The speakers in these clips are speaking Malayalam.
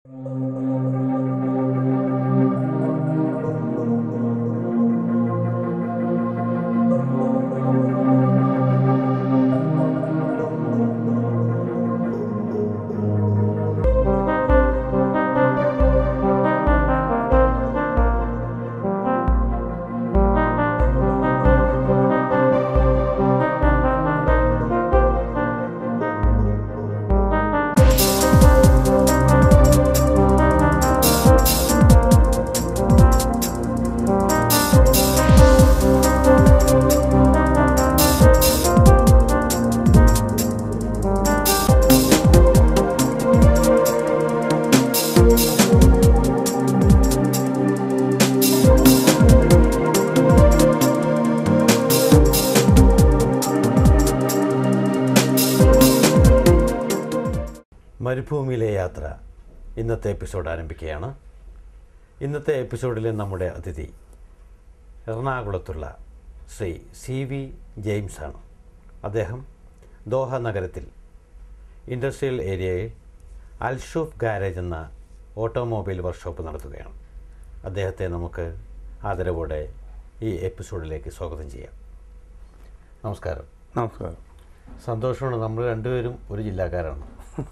മരുഭൂമിയിലെ യാത്ര ഇന്നത്തെ എപ്പിസോഡ് ആരംഭിക്കുകയാണ് ഇന്നത്തെ എപ്പിസോഡിലെ നമ്മുടെ അതിഥി എറണാകുളത്തുള്ള ശ്രീ സി വി ജെയിംസ് ആണ് അദ്ദേഹം ദോഹ നഗരത്തിൽ ഇൻഡസ്ട്രിയൽ ഏരിയയിൽ അൽഷൂഫ് ഗാരേജ് എന്ന ഓട്ടോമൊബൈൽ വർക്ക്ഷോപ്പ് നടത്തുകയാണ് അദ്ദേഹത്തെ നമുക്ക് ആദരവോടെ ഈ എപ്പിസോഡിലേക്ക് സ്വാഗതം ചെയ്യാം നമസ്കാരം നമസ്കാരം സന്തോഷമാണ് നമ്മൾ രണ്ടുപേരും ഒരു ജില്ലക്കാരാണ്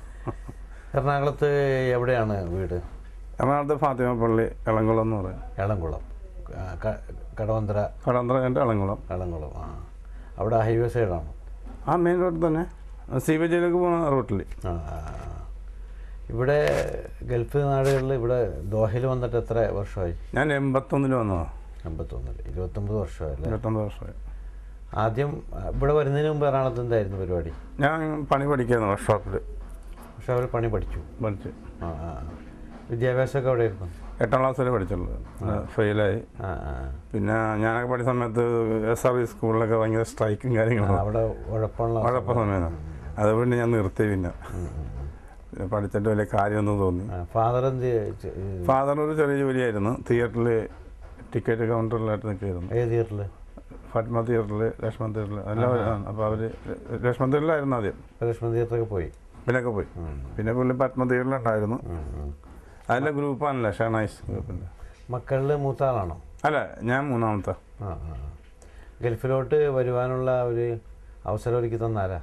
എറണാകുളത്ത് എവിടെയാണ് വീട് എറണാകുളത്ത് ഫാത്തിമ പള്ളി എളംകുളം എന്ന് പറയും എളംകുളം ആ, ക- കടവന്തര കടന്തറ എൻ്റെ എളംകുളം എളംകുളം ആ അവിടെ ഹൈവേ സൈഡാണ് ആ മെയിൻ റോഡ് തന്നെ സി ബി ജിയിലേക്ക് പോകുന്ന റൂട്ടിൽ ആ ആ, ആ. ഇവിടെ ഗൾഫ് നാടുകളിൽ ഇവിടെ ദോഹയിൽ വന്നിട്ട് എത്ര വർഷമായി ഞാൻ എൺപത്തൊന്നിൽ വന്നതാണ് എൺപത്തൊന്നിൽ ഇരുപത്തൊമ്പത് വർഷമല്ലേ ഇരുപത്തൊമ്പത് വർഷമായി ആദ്യം ആ, ഇവിടെ വരുന്നതിന് മുമ്പ് എറണാകുളത്ത് എന്തായിരുന്നു പരിപാടി ഞാൻ പണി പഠിക്കായിരുന്നു വർക്ക്ഷോപ്പിൽ പക്ഷെ അവർ പണി പഠിച്ചു പഠിച്ച് ആ ആ ആ. വിദ്യാഭ്യാസമൊക്കെ എവിടെയായിരുന്നു എട്ടാം ക്ലാസ് വരെ പഠിച്ചുള്ളൂ ഫെയിലായി ആ ആ പിന്നെ ഞാനൊക്കെ പഠിച്ച സമയത്ത് എസ് ആർ വി സ്കൂളിലൊക്കെ ഭയങ്കര സ്ട്രൈക്കും ആ, കാര്യങ്ങളും അവിടെ ഉഴപ്പമുള്ള ഉഴപ്പ സമയത്താണ് അതുകൊണ്ട് ഞാൻ നിർത്തി പിന്നെ പിന്നെ പഠിച്ചിട്ട് വലിയ കാര്യമൊന്നും തോന്നി ഫാദർ എന്ത് ചെ- ഈ ഫാദർ ഒരു ചെറിയ ജോലിയായിരുന്നു തിയേറ്ററിൽ ടിക്കറ്റ് കൗണ്ടറിലായിട്ട് നിൽക്കുകയായിരുന്നു ഏത് തിയേറ്ററിൽ ഫാത്മ തിയേറ്ററിൽ ലക്ഷ്മൺ തിയേറ്ററിൽ എല്ലാം അപ്പോൾ അവർ ലക്ഷ്മൺ തിയേറ്ററിലായിരുന്നു ആദ്യം ലക്ഷ്മൺ തിയേറ്ററൊക്കെ പോയി പിന്നൊക്കെ പോയി പിന്നെ പുള്ളി പത്മ തിയേറ്ററിലുണ്ടായിരുന്നു അതിലെ ഗ്രൂപ്പാണല്ലോ ഷണൈസ് ഗ്രൂപ്പിൻ്റെ മക്കളിൽ മൂത്ത ആളാണോ അല്ല ഞാൻ മൂന്നാമത്തെ ആ ആ ആ. ഗൾഫിലോട്ട് വരുവാനുള്ള ഒരു അവസരം ഒരുക്കി തന്നാരാ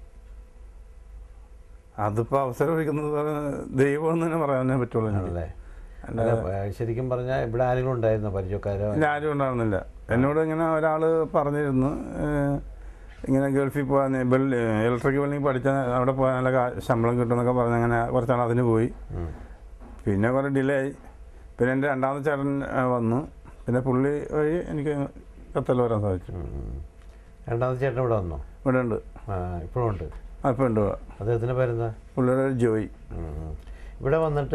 അതിപ്പോൾ അവസരം ഒഴിക്കുന്നത് ദൈവം എന്ന് തന്നെ പറയാനേ പറ്റുള്ളൂ എനിക്ക്. ആണല്ലേ അല്ല, ഏ, ശരിക്കും പറഞ്ഞാൽ ഇവിടെ ആരെങ്കിലും ഉണ്ടായിരുന്നോ പരിചയക്കാരോ ഇല്ല ആരും ഉണ്ടായിരുന്നില്ല എന്നോട് ഇങ്ങനെ ഒരാൾ പറഞ്ഞിരുന്നു ഏഹ്, ഇങ്ങനെ ഗൾഫിൽ പോകാൻ ഇലക്ട്രിക് വെൽഡിങ് പഠിച്ചാൽ അവിടെ പോയാൽ നല്ല കാ- ശമ്പളം കിട്ടുമെന്നൊക്കെ പറഞ്ഞ് അങ്ങനെ കുറച്ചാൾ അതിന് പോയി ഉം. പിന്നെ കുറേ ഡിലേ ആയി പിന്നെ എൻ്റെ രണ്ടാമത്തെ ചേട്ടൻ ആ, വന്നു പിന്നെ പുള്ളി വഴി എനിക്ക് കത്തൽ വരാൻ സാധിച്ചു ഉം, ഉം. രണ്ടാമത്തെ ചേട്ടൻ ഇവിടെ വന്നോ ഇവിടെ ഉണ്ട് ആ ഇപ്പോഴും ഉണ്ട് ആ ഇപ്പം ഉണ്ട് ഇവിടെ. അദ്ദേഹത്തിൻ്റെ പേരെന്താ പുള്ളിയുടെ ഒരു ജോയി ഉം, ഉം. ഇവിടെ വന്നിട്ട്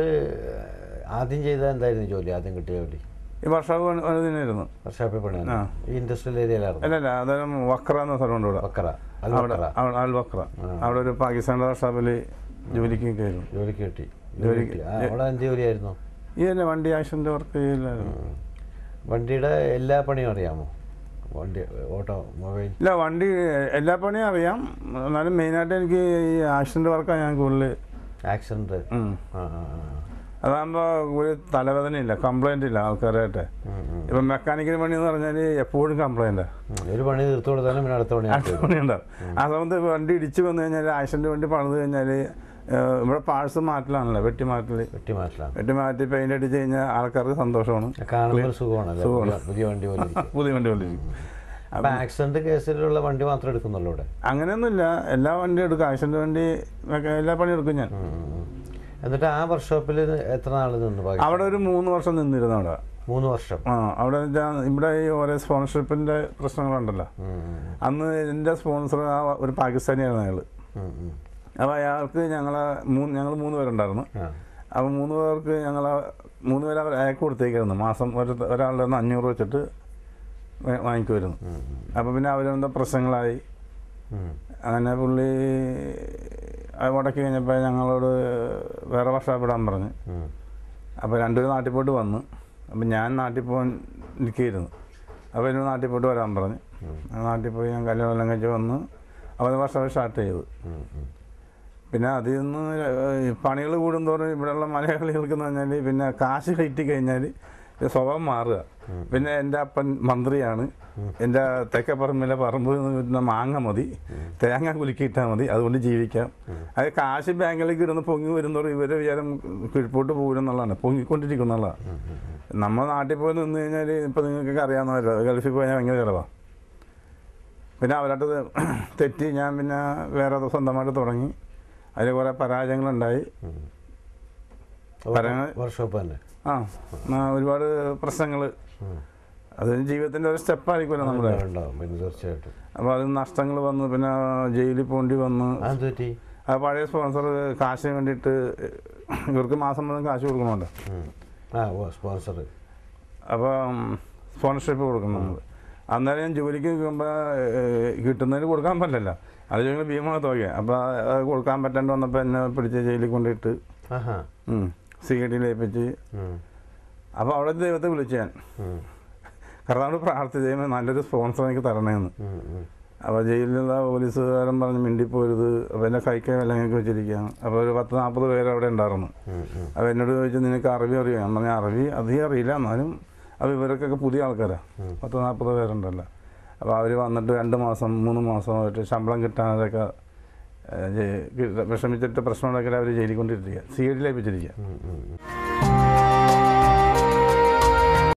ആദ്യം ചെയ്ത എന്തായിരുന്നു ജോലി ആദ്യം കിട്ടിയ ജോലി ഈ വർഷാവ് തന്നെയായിരുന്നു വർഷാപ്പിൽ പണിയാണ് ആ. ഈ ഇൻഡസ്ട്രിയൽ ഏരിയയിലായിരുന്നു അല്ല അല്ല അന്നേരം വക്ര എന്ന സ്ഥലമുണ്ട് ഇവിടെ വക്കറ അൽ അവിടെ വക്കറ അവിടെ അൽ വക്ര അവിടെ ഒരു പാകിസ്ഥാൻ്റെ വർഷാപ്പിൽ ജോലിക്ക് കയറും ജോലിക്ക് കിട്ടി ജോലി കിട്ടി ആ, അവിടെ എന്ത് ജോലിയായിരുന്നു ഈ തന്നെ വണ്ടി ആക്സിഡൻ്റ് വർക്ക് ചെയ്യില്ലായിരുന്നു വണ്ടിയുടെ എല്ലാ പണിയും അറിയാമോ വണ്ടി ഓട്ടോ മൊബൈൽ ഇല്ല വണ്ടി എല്ലാ പണിയും അറിയാം എന്നാലും മെയിനായിട്ട് എനിക്ക് ഈ ആക്സിഡൻ്റ് വർക്കാണ് ഞാൻ കൂടുതൽ ആക്സിഡൻറ്റ് ഉം. ആ ആ ആ. അതാകുമ്പോൾ ഒരു തലവേദനയില്ല കംപ്ലൈൻ്റ് ഇല്ല ആൾക്കാരായിട്ട് ഉം, ഉം. ഇപ്പം മെക്കാനിക്കൽ പണി എന്ന് പറഞ്ഞാൽ എപ്പോഴും കംപ്ലൈൻറ്റാണ് ഉം. ഒരു പണി തീർത്തു കൊടുത്താലും പിന്നെ അടുത്ത പണി അടുത്ത പണി ഉണ്ടാവും ആ സമയത്ത് വണ്ടി ഇടിച്ച് വന്നു കഴിഞ്ഞാൽ ആക്സിഡൻറ്റ് വണ്ടി പണിത് കഴിഞ്ഞാൽ ഇവിടെ പാഴ്സ് മാറ്റലാണല്ലോ വെട്ടി മാറ്റൽ വെട്ടി മാറ്റലാണ് വെട്ടി മാറ്റി പെയിൻ്റ് അടിച്ച് കഴിഞ്ഞാൽ ആൾക്കാർക്ക് സന്തോഷമാണ് കാണുമ്പോൾ ഒരു സുഖമാണല്ലോ പുതിയ- പുതിയ വണ്ടി പോലെ ഇരിക്കും പുതിയ വണ്ടി പോലെ അപ്പം ആക്സിഡന്റ് കേസിലുള്ള വണ്ടി മാത്രമേ എടുക്കുന്നുള്ളൂ ഇവിടെ അങ്ങനെയൊന്നുമില്ല എല്ലാ വണ്ടിയും എടുക്കും ആക്സിഡൻറ്റ് വണ്ടി ഒക്കെ എല്ലാ പണിയും എടുക്കും ഞാൻ ഉം, ഉം, ഉം. എന്നിട്ട് ആ വർക്ക്ഷോപ്പിൽ എത്ര നാൾ നിന്ന് ബാക്കി അവിടെ ഒരു മൂന്ന് വർഷം നിന്നിരുന്നു അവിടെ മൂന്ന് വർഷം ആ അവിടെ വെച്ചാൽ ഇവിടെ ഈ ഓരോ സ്പോൺസർഷിപ്പിൻ്റെ പ്രശ്നങ്ങളുണ്ടല്ലോ ഉം, ഉം, അന്ന് എൻ്റെ സ്പോൺസർ ആ ഒരു പാകിസ്ഥാനിയായിരുന്നു അയാൾ ഉം, ഉം. അപ്പോൾ അയാൾക്ക് ഞങ്ങളെ മൂന്ന് ഞങ്ങൾ മൂന്ന് പേരുണ്ടായിരുന്നു ആ അപ്പോൾ മൂന്ന് പേർക്ക് ഞങ്ങൾ മൂന്ന് പേര് അവർ അയക്ക് കൊടുത്തേക്കായിരുന്നു മാസം ഒരു ഒരാളുടെ നിന്ന് അഞ്ഞൂറ് വെച്ചിട്ട് വേ- വാങ്ങിക്കുമായിരുന്നു ഉം, ഉം, അപ്പോൾ പിന്നെ അവരെന്താ പ്രശ്നങ്ങളായി ഉം. അങ്ങനെ പുള്ളി അത് മുടക്കി കഴിഞ്ഞപ്പോൾ ഞങ്ങളോട് വേറെ വർഷം വിടാൻ പറഞ്ഞു ഉം. അപ്പോൾ രണ്ടുപേരും നാട്ടിൽ പോയിട്ട് വന്നു അപ്പോൾ ഞാൻ നാട്ടിൽ പോകാൻ നിൽക്കുകയായിരുന്നു അപ്പോൾ എന്നോട് നാട്ടിൽ പോയിട്ട് വരാൻ പറഞ്ഞു ഞാൻ നാട്ടിൽ പോയി ഞാൻ കല്യാണം എല്ലാം കഴിച്ച് വന്ന് അപ്പോൾ വർഷം സ്റ്റാർട്ട് ചെയ്തു ഉം, ഉം. പിന്നെ അതിൽ നിന്ന് പണികൾ കൂടുന്തോറും ഇവിടെയുള്ള മലയാളികൾക്ക് എന്ന് പറഞ്ഞാൽ പിന്നെ കാശ് കയറ്റി കഴിഞ്ഞാൽ സ്വഭാവം മാറുക പിന്നെ എൻ്റെ അപ്പൻ മന്ത്രിയാണ് എൻ്റെ തെക്കപ്പറമ്പിലെ പറമ്പ് കിട്ടുന്ന മാങ്ങ മതി തേങ്ങ കുലുക്കിയിട്ടാൽ മതി അതുകൊണ്ട് ജീവിക്കാം അത് കാശ് ബാങ്കിലേക്ക് ഇടുന്ന പൊങ്ങി വരുന്നതോറും ഇവരെ വിചാരം കീഴ്പോട്ട് പോകുമെന്നുള്ളതാണ് പൊങ്ങിക്കൊണ്ടിരിക്കുന്നുള്ളതാണ് നമ്മുടെ നാട്ടിൽ പോയി നിന്ന് കഴിഞ്ഞാൽ ഇപ്പം നിങ്ങൾക്കൊക്കെ അറിയാവുന്നവരോ ഗൾഫിൽ പോയാൽ ഭയങ്കര ചിലവാണ് പിന്നെ അവരായിട്ട് തെറ്റി ഞാൻ പിന്നെ വേറെ സ്വന്തമായിട്ട് തുടങ്ങി അതിൽ കുറേ പരാജയങ്ങളുണ്ടായി പറയാൻ- വർക്ക്ഷോപ്പ് തന്നെ ആ ആ, ഒരുപാട് പ്രശ്നങ്ങൾ ഉം. അത് ജീവിതത്തിൻ്റെ ഒരു സ്റ്റെപ്പായിരിക്കുമല്ലോ നമ്മുടെ ഉണ്ടാവും പിന്നെ തീർച്ചയായിട്ടും അപ്പോൾ അതിൽ നഷ്ടങ്ങൾ വന്നു പിന്നെ ജയിലിൽ പോകേണ്ടി വന്നു അതെന്ത് പറ്റി ആ പഴയ സ്പോൺസർ കാശിന് വേണ്ടിയിട്ട് ഇവർക്ക് മാസം മുതൽ കാശ് കൊടുക്കണമല്ലോ ഉം. ആ ഓ സ്പോൺസർ അപ്പോൾ സ്പോൺസർഷിപ്പ് കൊടുക്കണം നമ്മൾ അന്നേരം ഞാൻ ജോലിക്ക് നിൽക്കുമ്പോൾ കിട്ടുന്നതിന് കൊടുക്കാൻ പറ്റില്ല അത് ചോദിക്കുന്നത് ഭീമ തുക അപ്പോൾ അത് കൊടുക്കാൻ പറ്റാണ്ട് വന്നപ്പോൾ എന്നെ പിടിച്ച് ജയിലിൽ കൊണ്ടിട്ട് ആഹാ സി ഐ ടിയിൽ ഏൽപ്പിച്ച് ഉം. അപ്പോൾ അവിടെ ദൈവത്തെ വിളിച്ചു ഞാൻ ഉം. കർത്താവിനോട് പ്രാർത്ഥിച്ച് ചെയ്യുമ്പോൾ നല്ലൊരു സ്പോൺസർ എനിക്ക് തരണേന്ന് ഉം. ഉം. അപ്പോൾ ജയിലിലുള്ള പോലീസുകാരൻ പറഞ്ഞ് മിണ്ടിപ്പോരുത് അപ്പോൾ എന്നെ കൈക്കൈ വിലങ്ങൊക്കെ വെച്ചിരിക്കുക അപ്പോൾ ഒരു പത്ത് നാൽപ്പത് പേര് അവിടെ ഉണ്ടായിരുന്നു ഉം. ഉം. അപ്പോൾ എന്നോട് ചോദിച്ചു നിനക്ക് അറബി അറിയാം ഞാൻ പറഞ്ഞ അറബി അധികം അറിയില്ല എന്നാലും അപ്പോൾ ഇവർക്കൊക്കെ പുതിയ ആൾക്കാരാണ് പത്ത് നാൽപ്പത് പേരുണ്ടല്ലോ അപ്പോൾ അവർ വന്നിട്ട് രണ്ട് മാസം മൂന്ന് മാസമായിട്ട് ശമ്പളം കിട്ടാനൊക്കെ ഏഹ്, ജയി- വിഷമിച്ചിട്ട് പ്രശ്നം ഉണ്ടാക്കിയിട്ട് അവർ ജയിലിൽ കൊണ്ടിരിക്കുക സി ഐ ഡിയിലേപ്പിച്ചിരിക്കുക ഉം. ഉം.